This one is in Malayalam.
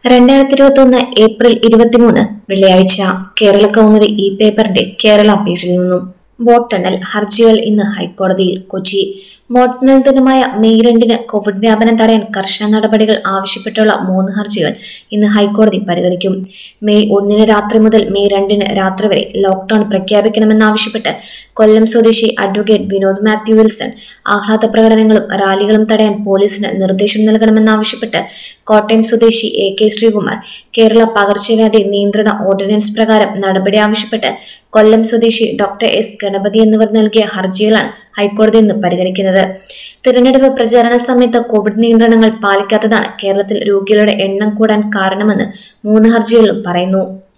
രണ്ടായിരത്തി ഇരുപത്തി ഒന്ന് ഏപ്രിൽ ഇരുപത്തിമൂന്ന് വെള്ളിയാഴ്ച കേരള കൗമുദി ഇ പേപ്പറിന്റെ കേരള പേജിൽ നിന്നും വോട്ടെണ്ണൽ ഹർജികൾ ഇന്ന് ഹൈക്കോടതിയിൽ കൊച്ചി വോട്ടെണ്ണൽ ദിനമായ മെയ് രണ്ടിന് കോവിഡ് വ്യാപനം തടയാൻ കർശന നടപടികൾ ആവശ്യപ്പെട്ടുള്ള മൂന്ന് ഹർജികൾ ഇന്ന് ഹൈക്കോടതി പരിഗണിക്കും മെയ് ഒന്നിന് രാത്രി മുതൽ മെയ് രണ്ടിന് രാത്രി വരെ ലോക്ഡൌൺ പ്രഖ്യാപിക്കണമെന്നാവശ്യപ്പെട്ട് കൊല്ലം സ്വദേശി അഡ്വക്കേറ്റ് വിനോദ് മാത്യു വിൽസൺ ആഹ്ലാദ പ്രകടനങ്ങളും റാലികളും തടയാൻ പോലീസിന് നിർദ്ദേശം നൽകണമെന്നാവശ്യപ്പെട്ട് കോട്ടയം സ്വദേശി എ കെ ശ്രീകുമാർ കേരള പകർച്ചവ്യാധി നിയന്ത്രണ ഓർഡിനൻസ് പ്രകാരം നടപടി ആവശ്യപ്പെട്ട് കൊല്ലം സ്വദേശി ഡോക്ടർ എസ് ഗണപതി എന്നിവർ നൽകിയ ഹർജികളാണ് ഹൈക്കോടതി ഇന്ന് പരിഗണിക്കുന്നത് തിരഞ്ഞെടുപ്പ് പ്രചാരണ സമയത്ത് കോവിഡ് നിയന്ത്രണങ്ങൾ പാലിക്കാത്തതാണ് കേരളത്തിൽ രോഗികളുടെ എണ്ണം കൂടാൻ കാരണമെന്ന് മൂന്ന് ഹർജികളിലും പറയുന്നു